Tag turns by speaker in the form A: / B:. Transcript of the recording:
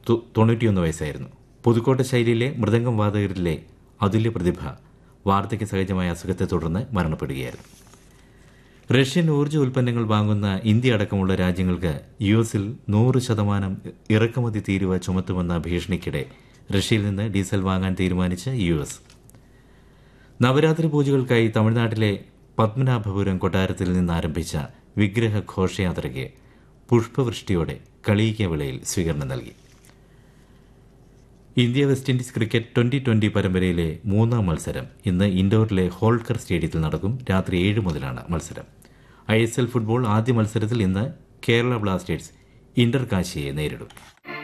A: തൊ- തൊണ്ണൂറ്റിയൊന്ന് വയസ്സായിരുന്നു പുതുക്കോട്ട ശൈലിയിലെ മൃദംഗം വാദകരിലെ അതുല്യ പ്രതിഭ വാർദ്ധക്യ സഹജമായ അസുഖത്തെ തുടർന്ന് മരണപ്പെടുകയായിരുന്നു റഷ്യൻ ഊർജ്ജ ഉൽപ്പന്നങ്ങൾ വാങ്ങുന്ന ഇന്ത്യ അടക്കമുള്ള രാജ്യങ്ങൾക്ക് യു എസിൽ നൂറ് ശതമാനം ഇറക്കുമതി തീരുവ ചുമത്തുമെന്ന ഭീഷണിക്കിടെ റഷ്യയിൽ നിന്ന് ഡീസൽ വാങ്ങാൻ തീരുമാനിച്ച യു എസ് നവരാത്രി പൂജകൾക്കായി തമിഴ്നാട്ടിലെ പത്മനാഭപുരം കൊട്ടാരത്തിൽ നിന്ന് ആരംഭിച്ച വിഗ്രഹ ഘോഷയാത്രയ്ക്ക് പുഷ്പവൃഷ്ടിയോടെ കളിയിക്ക വിളയിൽ സ്വീകരണം നൽകി India West Indies cricket twenty twenty പരമ്പരയിലെ മൂന്നാം മത്സരം ഇന്ന് ഇൻഡോറിലെ ഹോൾക്കർ സ്റ്റേഡിയത്തിൽ നടക്കും രാത്രി ഏഴ് മുതലാണ് മത്സരം ഐ എസ് എൽ ഫുട്ബോൾ ആദ്യ മത്സരത്തിൽ ഇന്ന് കേരള ബ്ലാസ്റ്റേഴ്സ് ഇന്റർ കാശിയെ നേരിടും